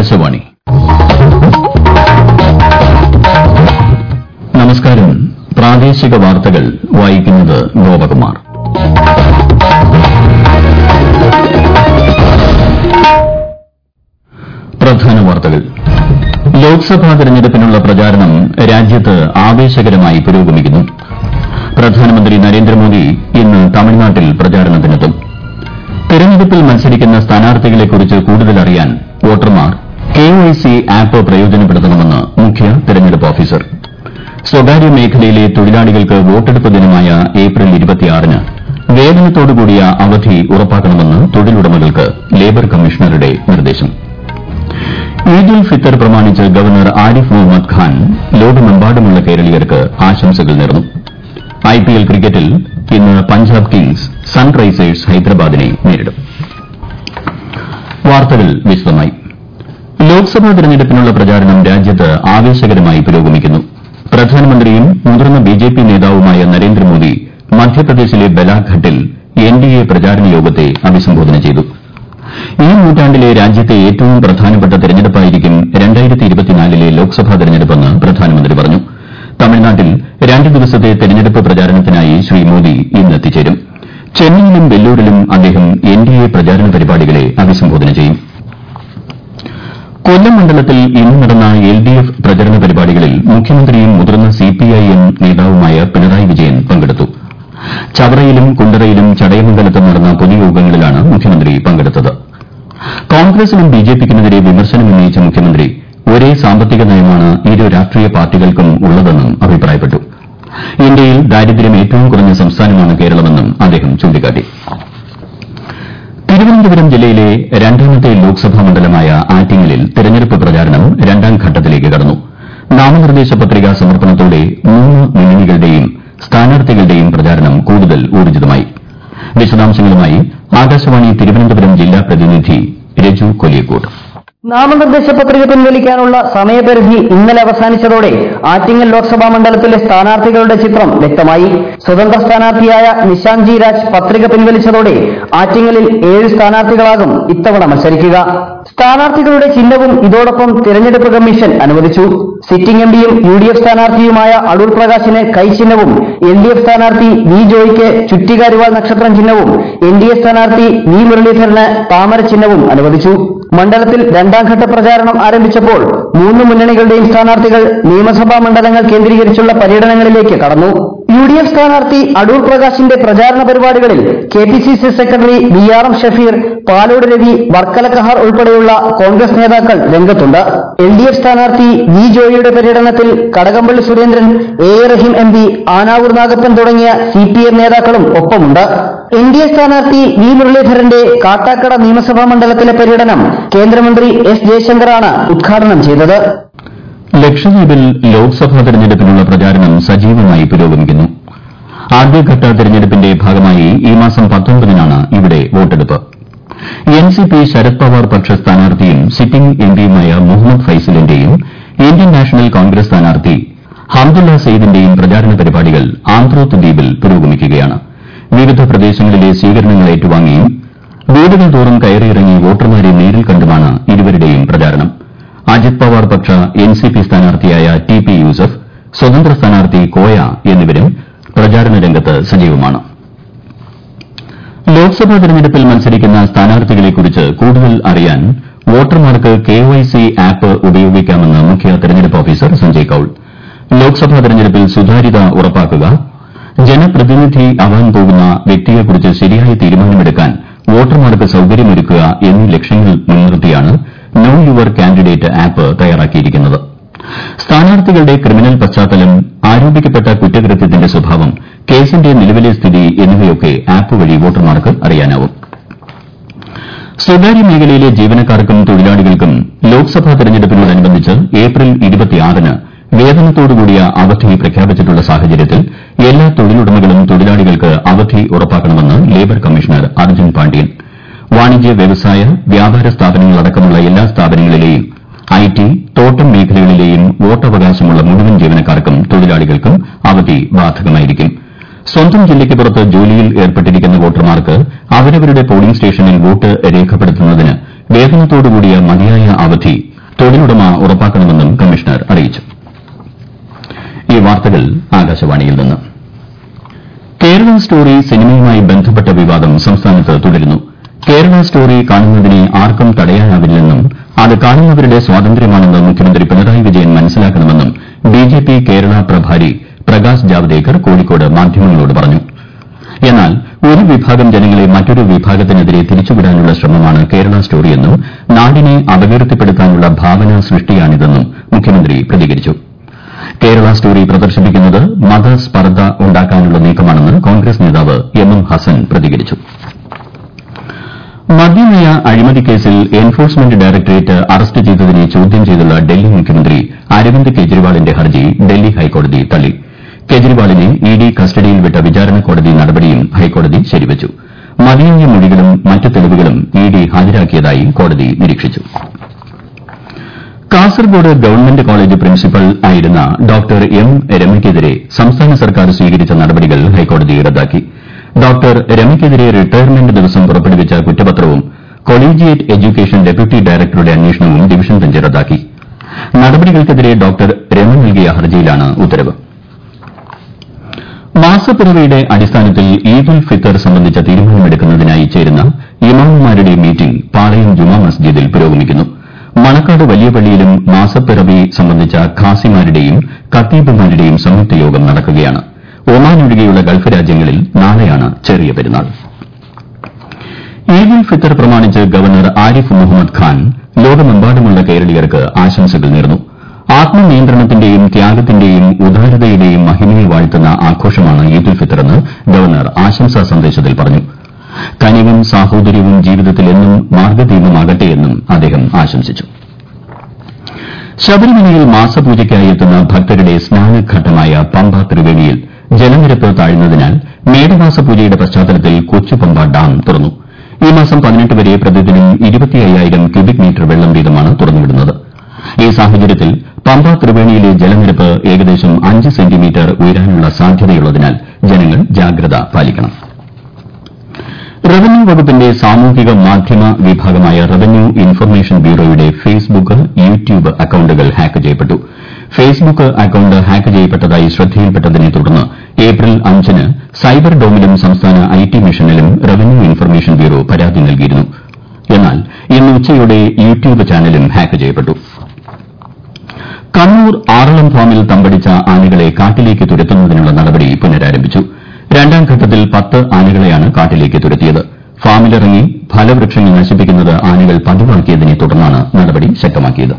ആകാശവാണി നമസ്കാരം പ്രാദേശിക വാർത്തകൾ വായിക്കുന്നത് ഗോപകുമാർ പ്രധാന വാർത്തകൾ ലോക്സഭാ തെരഞ്ഞെടുപ്പിനുള്ള പ്രചാരണം രാജ്യത്ത് ആവേശകരമായി പുരോഗമിക്കുന്നു പ്രധാനമന്ത്രി നരേന്ദ്രമോദി ഇന്ന് തമിഴ്നാട്ടിൽ പ്രചാരണത്തിനെത്തും തെരഞ്ഞെടുപ്പിൽ മത്സരിക്കുന്ന സ്ഥാനാർത്ഥികളെക്കുറിച്ച് കൂടുതൽ അറിയാൻ വോട്ടർമാർ കെഒഐസി ആപ്പ് പ്രയോജനപ്പെടുത്തണമെന്ന് മുഖ്യ തെരഞ്ഞെടുപ്പ് ഓഫീസർ സ്വകാര്യ മേഖലയിലെ തൊഴിലാളികൾക്ക് വോട്ടെടുപ്പ് ദിനമായ ഏപ്രിൽ ന് വേതനത്തോടുകൂടിയ അവധി ഉറപ്പാക്കണമെന്ന് തൊഴിലുടമകൾക്ക് ലേബർ കമ്മീഷണറുടെ നിർദ്ദേശം ഈദ് ഉൽ ഫിത്തർ പ്രമാണിച്ച് ഗവർണർ ആരിഫ് മുഹമ്മദ് ഖാൻ ലോകമെമ്പാടുമുള്ള കേരളീയർക്ക് ആശംസകൾ നേർന്നു ഐപിഎൽ ക്രിക്കറ്റിൽ ഇന്ന് പഞ്ചാബ് കിങ്സ് സൺറൈസേഴ്സ് ഹൈദരാബാദിനെ നേരിടും വാർത്തകൾ വിശദമായി ലോക്സഭാ തെരഞ്ഞെടുപ്പിനുള്ള പ്രചാരണം രാജ്യത്ത് ആവേശകരമായി പുരോഗമിക്കുന്നു പ്രധാനമന്ത്രിയും മുതിർന്ന ബിജെപി നേതാവുമായ നരേന്ദ്രമോദി മധ്യപ്രദേശിലെ ബലാഘട്ടിൽ എൻഡിഎ പ്രചാരണ യോഗത്തെ അഭിസംബോധന ചെയ്തു ഈ നൂറ്റാണ്ടിലെ രാജ്യത്തെ ഏറ്റവും പ്രധാനപ്പെട്ട തെരഞ്ഞെടുപ്പായിരിക്കും ലെ ലോക്സഭാ തെരഞ്ഞെടുപ്പെന്ന് പ്രധാനമന്ത്രി പറഞ്ഞു തമിഴ്നാട്ടിൽ രണ്ട് ദിവസത്തെ തെരഞ്ഞെടുപ്പ് പ്രചാരണത്തിനായി ശ്രീ മോദി ഇന്ന് എത്തിച്ചേരും ചെന്നൈയിലും വെല്ലൂരിലും അദ്ദേഹം എൻഡിഎ പ്രചാരണ പരിപാടികളെ അഭിസംബോധന ചെയ്യും കൊല്ലം മണ്ഡലത്തിൽ ഇന്ന് നടന്ന എൽഡിഎഫ് പ്രചരണ പരിപാടികളിൽ മുഖ്യമന്ത്രിയും മുതിർന്ന സിപിഐഎം നേതാവുമായ പിണറായി വിജയൻ പങ്കെടുത്തു ചവറയിലും കുണ്ടറയിലും ചടയമംഗലത്തും നടന്ന പൊതുയോഗങ്ങളിലാണ് മുഖ്യമന്ത്രി പങ്കെടുത്തത് കോൺഗ്രസിനും ബിജെപിക്കുമെതിരെ വിമർശനമുന്നയിച്ച മുഖ്യമന്ത്രി ഒരേ സാമ്പത്തിക നയമാണ് ഇരു രാഷ്ട്രീയ പാർട്ടികൾക്കും ഉള്ളതെന്നും അഭിപ്രായപ്പെട്ടു ഇന്ത്യയിൽ ദാരിദ്ര്യം ഏറ്റവും കുറഞ്ഞ സംസ്ഥാനമാണ് കേരളമെന്നും അദ്ദേഹം ചൂണ്ടിക്കാട്ടി തിരുവനന്തപുരം ജില്ലയിലെ രണ്ടാമത്തെ ലോക്സഭാ മണ്ഡലമായ ആറ്റിങ്ങലിൽ തെരഞ്ഞെടുപ്പ് പ്രചാരണം രണ്ടാം ഘട്ടത്തിലേക്ക് കടന്നു നാമനിർദ്ദേശ പത്രികാ സമർപ്പണത്തോടെ മൂന്ന് മുന്നണികളുടെയും സ്ഥാനാർത്ഥികളുടെയും പ്രചാരണം കൂടുതൽ ഊർജ്ജിതമായി വിശദാംശങ്ങളുമായി ആകാശവാണി തിരുവനന്തപുരം ജില്ലാ പ്രതിനിധി രജു കൊലിയക്കോട്ട് നാമനിർദ്ദേശ പത്രിക പിൻവലിക്കാനുള്ള സമയപരിധി ഇന്നലെ അവസാനിച്ചതോടെ ആറ്റിങ്ങൽ ലോക്സഭാ മണ്ഡലത്തിലെ സ്ഥാനാർത്ഥികളുടെ ചിത്രം വ്യക്തമായി സ്വതന്ത്ര സ്ഥാനാർത്ഥിയായ നിശാന്ത് ജി രാജ് പത്രിക പിൻവലിച്ചതോടെ ആറ്റിങ്ങലിൽ ഏഴ് സ്ഥാനാർത്ഥികളാകും ഇത്തവണ മത്സരിക്കുക സ്ഥാനാർത്ഥികളുടെ ചിഹ്നവും ഇതോടൊപ്പം തിരഞ്ഞെടുപ്പ് കമ്മീഷൻ അനുവദിച്ചു സിറ്റിംഗ് എംപിയും യു ഡി എഫ് സ്ഥാനാർത്ഥിയുമായ അടൂർ പ്രകാശിന് കൈചിഹ്നവും എൽ ഡി എഫ് സ്ഥാനാർത്ഥി വി ജോയിക്ക് ചുറ്റികാരിവാൾ നക്ഷത്രം ചിഹ്നവും എൻ ഡി എ സ്ഥാനാർത്ഥി വി മുരളീധരന് താമര ചിഹ്നവും അനുവദിച്ചു മണ്ഡലത്തിൽ രണ്ടാംഘട്ട പ്രചാരണം ആരംഭിച്ചപ്പോൾ മൂന്ന് മുന്നണികളുടെയും സ്ഥാനാർത്ഥികൾ നിയമസഭാ മണ്ഡലങ്ങൾ കേന്ദ്രീകരിച്ചുള്ള പര്യടനങ്ങളിലേക്ക് കടന്നു യു ഡി എഫ് സ്ഥാനാർത്ഥി അടൂർ പ്രകാശിന്റെ പ്രചാരണ പരിപാടികളിൽ K P C C secretary B R M Shafeer Palode Ravi Varkala Kahar ഉൾപ്പെടെയുള്ള കോൺഗ്രസ് നേതാക്കൾ രംഗത്തുണ്ട് എൽ ഡി എഫ് സ്ഥാനാർത്ഥി വി ജോയിയുടെ പര്യടനത്തിൽ Kadakampally Surendran A A Rahim M P Anavoor Nagappan തുടങ്ങിയ സി പി എം നേതാക്കളും ഒപ്പമുണ്ട് എൻ ഡി എ സ്ഥാനാർത്ഥി വി മുരളീധരന്റെ കാട്ടാക്കട നിയമസഭാ മണ്ഡലത്തിലെ പര്യടനം കേന്ദ്രമന്ത്രി എസ് ജയശങ്കറാണ് ഉദ്ഘാടനം ചെയ്തത് ലക്ഷദ്വീപിൽ ലോക്സഭാ തെരഞ്ഞെടുപ്പിനുള്ള പ്രചാരണം സജീവമായി പുരോഗമിക്കുന്നു ആദ്യഘട്ട തെരഞ്ഞെടുപ്പിന്റെ ഭാഗമായി ഈ മാസം പത്തൊമ്പതിനാണ് ഇവിടെ വോട്ടെടുപ്പ് N C P Sharad Pawar പക്ഷ സ്ഥാനാർത്ഥിയും സിറ്റിംഗ് എംപിയുമായ മുഹമ്മദ് ഫൈസലിന്റെയും ഇന്ത്യൻ നാഷണൽ കോൺഗ്രസ് സ്ഥാനാർത്ഥി ഹംദുല്ല സെയ്ദിന്റെയും പ്രചാരണ പരിപാടികൾ ആന്ത്രോത്ത് ദ്വീപിൽ പുരോഗമിക്കുകയാണ് വിവിധ പ്രദേശങ്ങളിലെ സ്വീകരണങ്ങൾ ഏറ്റുവാങ്ങിയും വീടുകൾ തോറും കയറിയിറങ്ങി വോട്ടർമാരെ നേരിൽ കണ്ടുമാണ് ഇരുവരുടെയും പ്രചാരണം അജിത് പവാർ പക്ഷ എൻ സി പി സ്ഥാനാർത്ഥിയായ ടി പി യൂസഫ് സ്വതന്ത്ര സ്ഥാനാർത്ഥി കോയ എന്നിവരും പ്രചാരണ രംഗത്ത് സജീവമാണ് ലോക്സഭാ തെരഞ്ഞെടുപ്പിൽ മത്സരിക്കുന്ന സ്ഥാനാർത്ഥികളെക്കുറിച്ച് കൂടുതൽ അറിയാൻ വോട്ടർമാർക്ക് കെവൈസി ആപ്പ് ഉപയോഗിക്കാമെന്ന് മുഖ്യ തെരഞ്ഞെടുപ്പ് ഓഫീസർ സഞ്ജയ് കൌൾ ലോക്സഭാ തെരഞ്ഞെടുപ്പിൽ സുതാര്യത ഉറപ്പാക്കുക ജനപ്രതിനിധിയാവാൻ പോകുന്ന വ്യക്തിയെക്കുറിച്ച് ശരിയായ തീരുമാനമെടുക്കാൻ വോട്ടർമാർക്ക് സൌകര്യമൊരുക്കുക എന്നീ ലക്ഷ്യങ്ങൾ മുൻനിർത്തിയാണ് നോ യുവർ കാൻഡിഡേറ്റ് ആപ്പ് തയ്യാറാക്കിയിരിക്കുന്നത് സ്ഥാനാർത്ഥികളുടെ ക്രിമിനൽ പശ്ചാത്തലം ആരോപിക്കപ്പെട്ട കുറ്റകൃത്യത്തിന്റെ സ്വഭാവം കേസിന്റെ നിലവിലെ സ്ഥിതി എന്നിവയൊക്കെ ആപ്പ് വഴി വോട്ടർമാർക്ക് അറിയാനാവും സ്വകാര്യ മേഖലയിലെ ജീവനക്കാർക്കും തൊഴിലാളികൾക്കും ലോക്സഭാ തെരഞ്ഞെടുപ്പിനോടനുബന്ധിച്ച് ഏപ്രിൽ ന് വേതനത്തോടുകൂടിയ അവധി പ്രഖ്യാപിച്ചിട്ടുള്ള സാഹചര്യത്തിൽ എല്ലാ തൊഴിലുടമകളും തൊഴിലാളികൾക്ക് അവധി ഉറപ്പാക്കണമെന്ന് ലേബർ കമ്മീഷണർ അർജുൻ പാണ്ഡ്യൻ വാണിജ്യ വ്യവസായ വ്യാപാര സ്ഥാപനങ്ങളടക്കമുള്ള എല്ലാ സ്ഥാപനങ്ങളിലെയും ഐ ടി തോട്ടം മേഖലകളിലെയും വോട്ടവകാശമുള്ള മുഴുവൻ ജീവനക്കാർക്കും തൊഴിലാളികൾക്കും അവധി ബാധകമായിരിക്കും സ്വന്തം ജില്ലയ്ക്ക് പുറത്ത് ജോലിയിൽ ഏർപ്പെട്ടിരിക്കുന്ന വോട്ടർമാർക്ക് അവരവരുടെ പോളിംഗ് സ്റ്റേഷനിൽ വോട്ട് രേഖപ്പെടുത്തുന്നതിന് വേതനത്തോടുകൂടിയ മതിയായ അവധി ആകാശവാണിയിൽ നിന്ന് കേരള സ്റ്റോറി സിനിമയുമായി ബന്ധപ്പെട്ട വിവാദം സംസ്ഥാനത്ത് തുടരുന്നു കേരള സ്റ്റോറി കാണുന്നതിനെ ആർക്കും തടയാനാവില്ലെന്നും അത് കാണുന്നവരുടെ സ്വാതന്ത്ര്യമാണെന്ന് മുഖ്യമന്ത്രി പിണറായി വിജയൻ മനസ്സിലാക്കണമെന്നും ബിജെപി കേരള പ്രഭാരി പ്രകാശ് ജാവ്ദേക്കർ കോഴിക്കോട് മാധ്യമങ്ങളോട് പറഞ്ഞു എന്നാൽ ഒരു വിഭാഗം ജനങ്ങളെ മറ്റൊരു വിഭാഗത്തിനെതിരെ തിരിച്ചുവിടാനുള്ള ശ്രമമാണ് കേരള സ്റ്റോറിയെന്നും നാടിനെ അപകീർത്തിപ്പെടുത്താനുള്ള ഭാവനാ സൃഷ്ടിയാണിതെന്നും മുഖ്യമന്ത്രി പ്രതികരിച്ചു കേരള സ്റ്റോറി പ്രദർശിപ്പിക്കുന്നത് മതസ്പർദ്ധ ഉണ്ടാക്കാനുള്ള നീക്കമാണെന്ന് കോൺഗ്രസ് നേതാവ് എം എം ഹസൻ പ്രതികരിച്ചു മദ്യനയ അഴിമതി കേസിൽ എൻഫോഴ്സ്മെന്റ് ഡയറക്ടറേറ്റ് അറസ്റ്റ് ചെയ്തതിനെ ചോദ്യം ചെയ്തുള്ള ഡൽഹി മുഖ്യമന്ത്രി അരവിന്ദ് കെജ്രിവാളിന്റെ ഹർജി ഡൽഹി ഹൈക്കോടതി തള്ളി കെജ്രിവാളിനെ ഇഡി കസ്റ്റഡിയിൽ വിട്ട വിചാരണ കോടതി നടപടിയും ഹൈക്കോടതി ശരിവച്ചു മതിയായ മൊഴികളും മറ്റ് തെളിവുകളും ഇഡി ഹാജരാക്കിയതായി കോടതി നിരീക്ഷിച്ചു കാസർഗോഡ് ഗവൺമെന്റ് കോളേജ് പ്രിൻസിപ്പൽ ആയിരുന്ന ഡോക്ടർ എം രമയ്ക്കെതിരെ സംസ്ഥാന സർക്കാർ സ്വീകരിച്ച നടപടികൾ ഹൈക്കോടതി റദ്ദാക്കി ഡോക്ടർ രമയ്ക്കെതിരെ റിട്ടയർമെന്റ് ദിവസം പുറപ്പെടുവിച്ച കുറ്റപത്രവും കൊളീജിയേറ്റ് എഡ്യൂക്കേഷൻ ഡെപ്യൂട്ടി ഡയറക്ടറുടെ അന്വേഷണവും ഡിവിഷൻ ബെഞ്ച് റദ്ദാക്കി നടപടികൾക്കെതിരെ ഡോക്ടർ രമ നൽകിയ ഹർജിയിലാണ് ഉത്തരവ് മാസപ്പിറവിയുടെ അടിസ്ഥാനത്തിൽ ഈദ് ഉൽ ഫിത്തർ സംബന്ധിച്ച തീരുമാനമെടുക്കുന്നതിനായി ചേരുന്ന ഇമാമുമാരുടെ മീറ്റിംഗ് പാളയം ജുമാ മസ്ജിദിൽ പുരോഗമിക്കുന്നു മണക്കാട് വലിയ പള്ളിയിലും മാസപ്പിറവി സംബന്ധിച്ച ഖാസിമാരുടെയും ഖത്തീബുമാരുടെയും സംയുക്ത യോഗം നടക്കുകയാണ് ഒമാൻ ഒഴികെയുള്ള ഗൾഫ് രാജ്യങ്ങളിൽ നാളെയാണ് ചെറിയ പെരുന്നാൾ ഈദ് ഉൽ ഫിത്തർ പ്രമാണിച്ച് ഗവർണർ ആരിഫ് മുഹമ്മദ് ഖാൻ ലോകമെമ്പാടുമുള്ള കേരളീയർക്ക് ആശംസകൾ നേർന്നു ആത്മനിയന്ത്രണത്തിന്റെയും ത്യാഗത്തിന്റെയും ഉദാരതയുടെയും മഹിമയെ വാഴ്ത്തുന്ന ആഘോഷമാണ് ഈദ് ഉൽ ഫിത്തർ എന്ന് ഗവർണർ ആശംസാ സന്ദേശത്തിൽ പറഞ്ഞു കനിവും സാഹോദര്യവും ജീവിതത്തിൽ എന്നും മാർഗ്ഗദീപമാകട്ടെയെന്നും അദ്ദേഹം ആശംസിച്ചു ശബരിമലയിൽ മാസപൂജയ്ക്കായി എത്തുന്ന ഭക്തരുടെ സ്നാനഘട്ടമായ പമ്പ ത്രിവേണിയിൽ ജലനിരപ്പ് താഴ്ന്നതിനാൽ മേടമാസ പൂജയുടെ പശ്ചാത്തലത്തിൽ കൊച്ചുപമ്പ ഡാം തുറന്നു ഈ മാസം പതിനെട്ട് വരെ പ്രതിദിനം ഇരുപത്തിയ്യായിരം ക്യൂബിക് മീറ്റർ വെള്ളം വീതമാണ് തുറന്നുവിടുന്നത് ഈ സാഹചര്യത്തിൽ പമ്പ ത്രിവേണിയിലെ ജലനിരപ്പ് ഏകദേശം അഞ്ച് സെന്റിമീറ്റർ ഉയരാനുള്ള സാധ്യതയുള്ളതിനാൽ ജനങ്ങൾ ജാഗ്രത പാലിക്കണം റവന്യൂ വകുപ്പിന്റെ സാമൂഹിക മാധ്യമ വിഭാഗമായ റവന്യൂ ഇൻഫർമേഷൻ ബ്യൂറോയുടെ ഫേസ്ബുക്ക് യൂട്യൂബ് അക്കൌണ്ടുകൾ ഹാക്ക് ചെയ്യപ്പെട്ടു ഫേസ്ബുക്ക് അക്കൌണ്ട് ഹാക്ക് ചെയ്യപ്പെട്ടതായി ശ്രദ്ധയിൽപ്പെട്ടതിനെ തുടർന്ന് ഏപ്രിൽ അഞ്ചിന് സൈബർ ഡോമിലും സംസ്ഥാന ഐ ടി മിഷനിലും റവന്യൂ ഇൻഫർമേഷൻ ബ്യൂറോ പരാതി നൽകിയിരുന്നു എന്നാൽ ഇന്ന് ഉച്ചയോടെ യൂട്യൂബ് ചാനലും ഹാക്ക് ചെയ്യപ്പെട്ടു കണ്ണൂർ ആറളം ഫാമിൽ തമ്പടിച്ച ആനകളെ കാട്ടിലേക്ക് തുരത്തുന്നതിനുള്ള നടപടി പുനരാരംഭിച്ചു രണ്ടാം ഘട്ടത്തിൽ പത്ത് ആനകളെയാണ് കാട്ടിലേക്ക് തുരത്തിയത് ഫാമിലിറങ്ങി ഫലവൃക്ഷങ്ങൾ നശിപ്പിക്കുന്നത് ആനകൾ പതിവാക്കിയതിനെ തുടർന്നാണ് നടപടി ശക്തമാക്കിയത്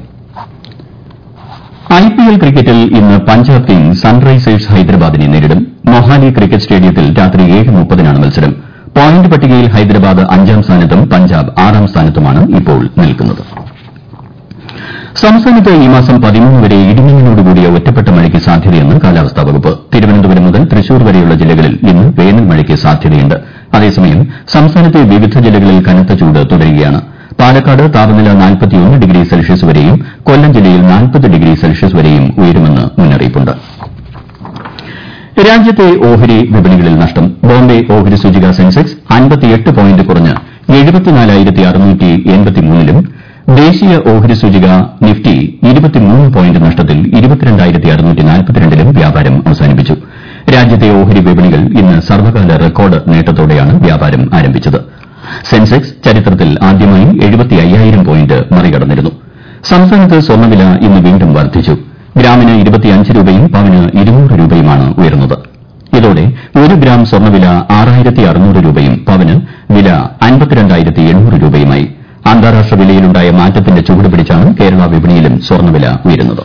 ഐപിഎൽ ക്രിക്കറ്റിൽ ഇന്ന് പഞ്ചാബ് കിങ്സ് സൺറൈസേഴ്സ് ഹൈദരാബാദിനെ നേരിടും മൊഹാലി ക്രിക്കറ്റ് സ്റ്റേഡിയത്തിൽ രാത്രി ഏഴ് മുപ്പതിനാണ് മത്സരം പോയിന്റ് പട്ടികയിൽ ഹൈദരാബാദ് അഞ്ചാം സ്ഥാനത്തും പഞ്ചാബ് ആറാം സ്ഥാനത്തുമാണ് ഇപ്പോൾ നിൽക്കുന്നത് സംസ്ഥാനത്ത് ഈ മാസം പതിമൂന്ന് വരെ ഇടിമിന്നലോടുകൂടിയ ഒറ്റപ്പെട്ട മഴയ്ക്ക് സാധ്യതയെന്ന് കാലാവസ്ഥാ വകുപ്പ് തിരുവനന്തപുരം മുതൽ തൃശൂർ വരെയുള്ള ജില്ലകളിൽ ഇന്ന് വേനൽ മഴയ്ക്ക് സാധ്യതയുണ്ട് അതേസമയം സംസ്ഥാനത്തെ വിവിധ ജില്ലകളിൽ കനത്ത ചൂട് തുടരുകയാണ് പാലക്കാട് താപനില ഡിഗ്രി സെൽഷ്യസ് വരെയും കൊല്ലം ജില്ലയിൽ നാൽപ്പത് ഡിഗ്രി സെൽഷ്യസ് വരെയും ഉയരുമെന്ന് മുന്നറിയിപ്പുണ്ട് രാജ്യത്തെ ഓഹരി വിപണികളിൽ നഷ്ടം ബോംബെ ഓഹരി സൂചിക സെൻസെക്സ് അൻപത്തിയെട്ട് പോയിന്റ് കുറഞ്ഞ് എഴുപത്തിനാലായിരത്തി അറുന്നൂറ്റി എൺപത്തിമൂന്നിലും ദേശീയ ഓഹരി സൂചിക നിഫ്റ്റി ഇരുപത്തിമൂന്ന് പോയിന്റ് നഷ്ടത്തിൽ ഇരുപത്തിരണ്ടായിരത്തി അറുന്നൂറ്റി നാൽപ്പത്തിരണ്ടിലും വ്യാപാരം അവസാനിപ്പിച്ചു രാജ്യത്തെ ഓഹരി വിപണികൾ ഇന്ന് സർവ്വകാല റെക്കോർഡ് നേട്ടത്തോടെയാണ് വ്യാപാരം ആരംഭിച്ചത് സെൻസെക്സ് ചരിത്രത്തിൽ ആദ്യമായി എഴുപത്തി അയ്യായിരം പോയിന്റ് മറികടന്നിരുന്നു സംസ്ഥാനത്ത് സ്വർണ്ണവില ഇന്ന് വീണ്ടും വർദ്ധിച്ചു ഗ്രാമിന് ഇരുപത്തിയഞ്ച് രൂപയും പവന് ഇരുന്നൂറ് രൂപയുമാണ് ഉയർന്നത് ഇതോടെ ഒരു ഗ്രാം സ്വർണ്ണവില ആറായിരത്തി അറുന്നൂറ് രൂപയും പവന് വില അൻപത്തിരണ്ടായിരത്തി എണ്ണൂറ് രൂപയുമായി അന്താരാഷ്ട്ര വിലയിലുണ്ടായ മാറ്റത്തിന്റെ ചുവട് പിടിച്ചാണ് കേരള വിപണിയിലും സ്വർണ്ണവില ഉയരുന്നത്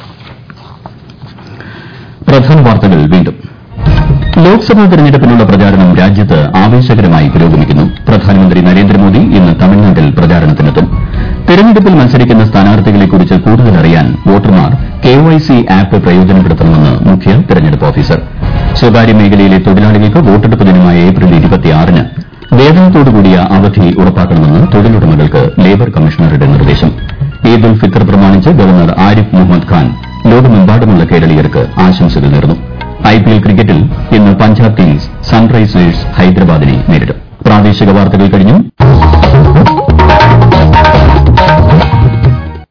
പ്രധാന വാർത്തകൾ വീണ്ടും ലോക്സഭാ തെരഞ്ഞെടുപ്പിനുള്ള പ്രചാരണം രാജ്യത്ത് ആവേശകരമായി പുരോഗമിക്കുന്നു പ്രധാനമന്ത്രി നരേന്ദ്രമോദി ഇന്ന് തമിഴ്നാട്ടിൽ പ്രചാരണത്തിനെത്തും തെരഞ്ഞെടുപ്പിൽ മത്സരിക്കുന്ന സ്ഥാനാർത്ഥികളെക്കുറിച്ച് കൂടുതൽ അറിയാൻ വോട്ടർമാർ കെവൈസി ആപ്പ് പ്രയോജനപ്പെടുത്തണമെന്ന് മുഖ്യ തെരഞ്ഞെടുപ്പ് ഓഫീസർ സ്വകാര്യ മേഖലയിലെ തൊഴിലാളികൾക്ക് വോട്ടെടുപ്പ് ദിനമായ ഏപ്രിൽ ഇരുപത്തിയാറിന് വേതനത്തോടുകൂടിയ അവധി ഉറപ്പാക്കണമെന്ന് തൊഴിലുടമകൾക്ക് ലേബർ കമ്മീഷണറുടെ നിർദ്ദേശം ഈദ് ഉൽ ഫിത്തർ പ്രമാണിച്ച് ഗവർണർ ആരിഫ് മുഹമ്മദ് ഖാൻ ലോകമെമ്പാടുമുള്ള കേരളീയർക്ക് ആശംസകൾ നേർന്നു ഐപിഎൽ ക്രിക്കറ്റിൽ ഇന്ന് പഞ്ചാബ് കിങ്സ് സൺറൈസേഴ്സ് ഹൈദരാബാദിനെ നേരിടും പ്രാദേശിക വാർത്തകൾ കഴിഞ്ഞു